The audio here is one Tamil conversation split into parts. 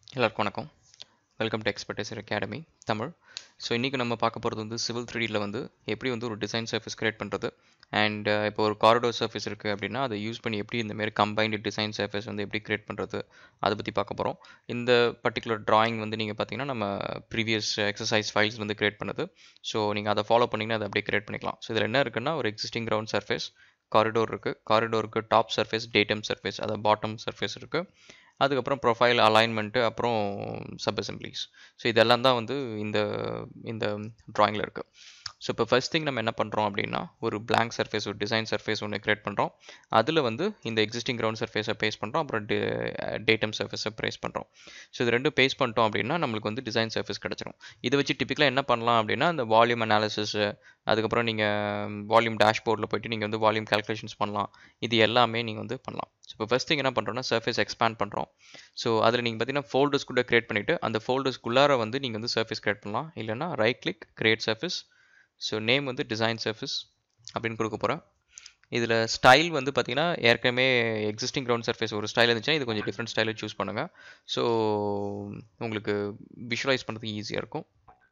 எல்லாருக்கும் வணக்கம் welcome to expertiser academy Tamil so இன்றைக்கி நம்ம பார்க்க போகிறது வந்து சிவில் த்ரீடியில் வந்து எப்படி வந்து ஒரு டிசைன் சர்ஃபேஸ் கிரியேட் பண்ணுறது அண்ட் இப்போ ஒரு காரிடோர் சர்ஃபேஸ் இருக்குது அப்படின்னா அதை யூஸ் பண்ணி எப்படி இந்த மாதிரி கம்பைன்டு டிசைன் சர்ஃபேஸ் வந்து எப்படி கிரியேட் பண்ணுறது அதை பற்றி பார்க்க போகிறோம் இந்த பர்டிகுலர் drawing வந்து நீங்கள் பார்த்தீங்கன்னா நம்ம ப்ரீவியஸ் எக்ஸசைஸ் ஃபைல்ஸ் வந்து கிரியேட் பண்ணுது ஸோ நீங்கள் அதை ஃபாலோ பண்ணிங்கன்னா அதை அப்படியே கிரியேட் பண்ணிக்கலாம் ஸோ இதில் என்ன இருக்குன்னா ஒரு எக்ஸிஸ்டிங் கிரவுண்ட் சர்ஃபேஸ் காரிடோர் இருக்குது காரிடோருக்கு டாப் சர்ஃபேஸ் டேட்டம் சர்ஃபேஸ் அதாவது பாட்டம் சர்ஃபேஸ் இருக்குது அதுக்கப்புறம் ப்ரொஃபைல் அலைன்மெண்ட்டு அப்புறம் சப் அசம்பிளிஸ் ஸோ இதெல்லாம் தான் வந்து இந்த இந்த ட்ராயிங்கில் இருக்குது ஸோ இப்போ ஃபர்ஸ்ட் திங் நம்ம என்ன பண்ணுறோம் அப்படின்னா ஒரு blank சர்ஃபேஸ் ஒரு டிசைன் சர்ஃபேஸ் ஒன்று கிரியேட் பண்ணுறோம் அதில் வந்து இந்த எக்ஸிஸ்டிங் கிரவுண்ட் சர்ஃபேஸை பேஸ் பண்ணுறோம் அப்புறம் டேட்டம் சர்ஃபேஸை பேஸ் பண்ணுறோம் ஸோ இது ரெண்டும் பேஸ் பண்ணிட்டோம் அப்படின்னா நம்மளுக்கு வந்து டிசைன் சர்ஃபேஸ் கிடச்சிரும் இதை வச்சு டிப்பிக்கலாக என்ன பண்ணலாம் அப்படின்னா இந்த வால்யூம் அனாலிசிஸ் அதுக்கப்புறம் நீங்கள் வால்யூம் டேஷ்போர்டில் போயிட்டு நீங்கள் வந்து வால்யூம் கால்குலேஷன்ஸ் பண்ணலாம் இது எல்லாமே நீங்கள் வந்து பண்ணலாம் ஸோ இப்போ ஃபர்ஸ்ட் திங் என்ன பண்ணுறோம்னா சர்ஃபேஸ் எக்ஸ்பேண்ட் பண்ணுறோம் ஸோ அதில் நீங்கள் பார்த்தீங்கன்னா ஃபோல்டர்ஸ் கூட கிரியேட் பண்ணிவிட்டு அந்த ஃபோல்டர்ஸ்குள்ளார வந்து நீங்கள் வந்து சர்ஃபேஸ் கிரியேட் பண்ணலாம் இல்லைனா right click create surface so name வந்து டிசைன் சர்ஃபேஸ் அப்படின்னு கொடுக்க போகிறேன் இதில் ஸ்டைல் வந்து பார்த்தீங்கன்னா ஏற்கனவே எக்ஸிஸ்டிங் கிரவுண்ட் சர்ஃபேஸ் ஒரு ஸ்டைல் இருந்துச்சுன்னா இது கொஞ்சம் டிஃப்ரெண்ட் ஸ்டைலில் சூஸ் பண்ணுங்கள் ஸோ உங்களுக்கு விஷுவலைஸ் பண்ணுறதுக்கு ஈஸியாக இருக்கும்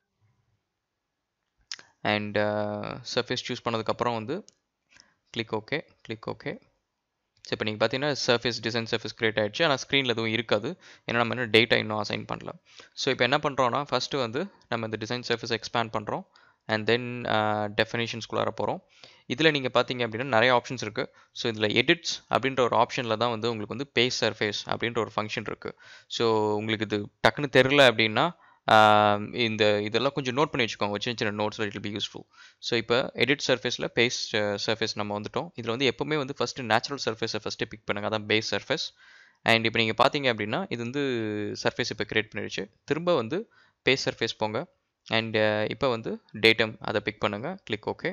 அண்ட் சர்ஃபேஸ் சூஸ் பண்ணதுக்கப்புறம் வந்து click okay click okay so இப்போ நீங்கள் பார்த்தீங்கன்னா சர்ஃபேஸ் டிசைன் சர்ஃபேஸ் கிரியேட் ஆயிடுச்சு ஆனால் ஸ்க்ரீனில் எதுவும் இருக்காது ஏன்னா நம்ம இன்னும் டேட்டா இன்னும் அசைன் பண்ணல ஸோ இப்போ என்ன பண்ணுறோன்னா ஃபஸ்ட்டு வந்து நம்ம இந்த டிசைன் சர்ஃபேஸ் எக்ஸ்பேண்ட் பண்ணுறோம் அண்ட் தென் டெஃபினேஷன்ஸ்குள்ளார போகிறோம் இதில் நீங்கள் பார்த்தீங்க அப்படின்னா நிறைய ஆப்ஷன்ஸ் இருக்குது ஸோ இதில் எடிட்ஸ் அப்படின்ற ஒரு ஆப்ஷனில் தான் வந்து உங்களுக்கு வந்து பேஸ் சர்ஃபேஸ் அப்படின்ற ஒரு ஃபங்க்ஷன் இருக்குது ஸோ உங்களுக்கு இது டக்குன்னு தெரில அப்படின்னா ஆஹ் இந்த இதெல்லாம் கொஞ்சம் நோட் பண்ணி வச்சுக்கோங்க சின்ன சின்ன notes it be useful so இப்போ எடிட் சர்ஃபேஸில் பேஸ் சர்ஃபேஸ் நம்ம வந்துட்டோம் இதில் வந்து எப்போவுமே வந்து ஃபஸ்ட்டு நேச்சுரல் சர்ஃபேஸை ஃபஸ்ட்டு பிக் பண்ணுங்க அதான் பேஸ் சர்ஃபேஸ் அண்ட் இப்போ நீங்கள் பார்த்தீங்க அப்படின்னா இது வந்து சர்ஃபேஸ் இப்போ கிரியேட் பண்ணிடுச்சு திரும்ப வந்து பேஸ் சர்ஃபேஸ் போங்க அண்ட் இப்போ வந்து டேட்டம் அதை பிக் பண்ணுங்கள் கிளிக் ஓகே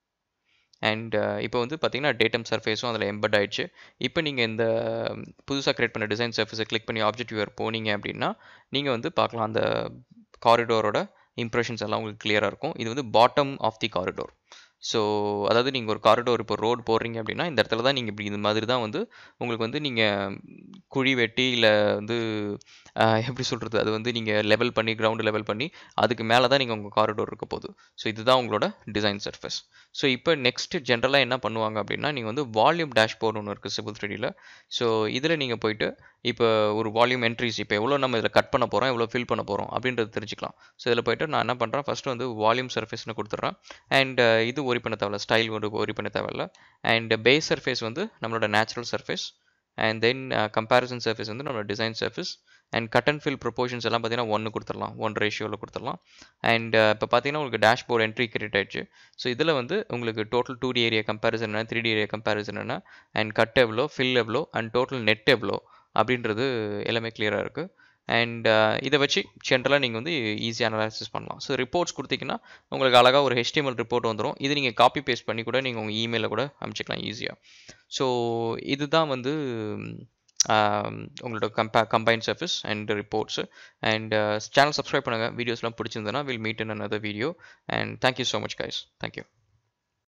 அண்ட் இப்போ வந்து பார்த்தீங்கன்னா டேட்டம் சர்ஃபேஸும் அதில் எம்பட் ஆயிடுச்சு இப்போ நீங்கள் இந்த புதுசாக கிரியேட் பண்ண டிசைன் சர்ஃபேஸை கிளிக் பண்ணி ஆப்ஜெக்ட் வியூவர் போனீங்க அப்படின்னா நீங்கள் வந்து பார்க்கலாம் அந்த காரிடோரோட இம்ப்ரெஷன்ஸ் எல்லாம் உங்களுக்கு கிளியராக இருக்கும் இது வந்து bottom of the corridor so அதாவது நீங்கள் ஒரு காரிடோர் இப்போ ரோடு போடுறீங்க அப்படின்னா இந்த இடத்துல தான் நீங்கள் இப்படி இந்த மாதிரி தான் வந்து உங்களுக்கு வந்து நீங்கள் குழி வெட்டி இல்லை வந்து ஆஹ், எப்படி சொல்கிறது அது வந்து நீங்கள் லெவல் பண்ணி கிரவுண்டு லெவல் பண்ணி அதுக்கு மேலே தான் நீங்கள் உங்கள் காரிடோர் இருக்க போகுது ஸோ இதுதான் உங்களோட டிசைன் சர்ஃபேஸ் ஸோ இப்போ நெக்ஸ்ட் ஜென்ரலாக என்ன பண்ணுவாங்க அப்படின்னா நீங்கள் வந்து வால்யூம் டேஷ்போர்டு ஒன்று இருக்குது சிபிள் த்ரீடியில் ஸோ இதில் நீங்கள் போயிட்டு இப்போ ஒரு வால்யூம் என்ட்ரிஸ் இப்போ எவ்வளோ நம்ம இதில் கட் பண்ண போகிறோம் எவ்வளோ ஃபில் பண்ண போகிறோம் அப்படின்றது தெரிஞ்சுக்கலாம் ஸோ இதில் போயிட்டு நான் என்ன பண்ணுறேன் ஃபஸ்ட்டு வந்து வால்யூம் சர்ஃபேஸ்னு கொடுத்துட்றேன் அண்ட் இது ஒரி பண்ண தேவையில்ல ஸ்டைல் ஒரு ஒரி பண்ண தேவையில்ல அண்ட் பேஸ் சர்ஃபேஸ் வந்து நம்மளோட natural surface and then comparison surface வந்து நம்மளோட design surface and cut and fill proportions எல்லாம் பார்த்தீங்கன்னா ஒன்று கொடுத்துடலாம் ஒன் ரேஷியோவில் கொடுத்துடலாம் அண்ட் இப்போ பார்த்தீங்கன்னா உங்களுக்கு டேஷ்போர்ட் என்ட்ரி கிரியேட் ஆயிடுச்சு ஸோ இதில் வந்து உங்களுக்கு total two D area comparison என்ன த்ரீ டி ஏரியா கம்பேரிசன் என்ன அண்ட் கட் எவ்வளோ ஃபில் எவ்வளோ அண்ட் டோட்டல் நெட் எவ்வளோ அப்படின்றது எல்லாமே கிளியராக இருக்குது அண்ட் இதை வச்சு ஜென்ரலாக நீங்கள் வந்து ஈஸியாக அனலைசிஸ் பண்ணலாம் ஸோ ரிப்போர்ட்ஸ் கொடுத்தீங்கன்னா உங்களுக்கு அழகாக ஒரு HTML ரிப்போர்ட் வந்துடும் இது நீங்கள் காப்பி பேஸ்ட் பண்ணி கூட நீங்கள் உங்கள் இமெயிலில் கூட அனுப்பிச்சிக்கலாம் ஈஸியாக ஸோ இதுதான் வந்து ஆம், உங்களோட கம்பே combine surface and reports and channel subscribe பண்ணுங்கள் வீடியோஸ்லாம் பிடிச்சிருந்ததுன்னா will meet in another video and thank you so much guys thank you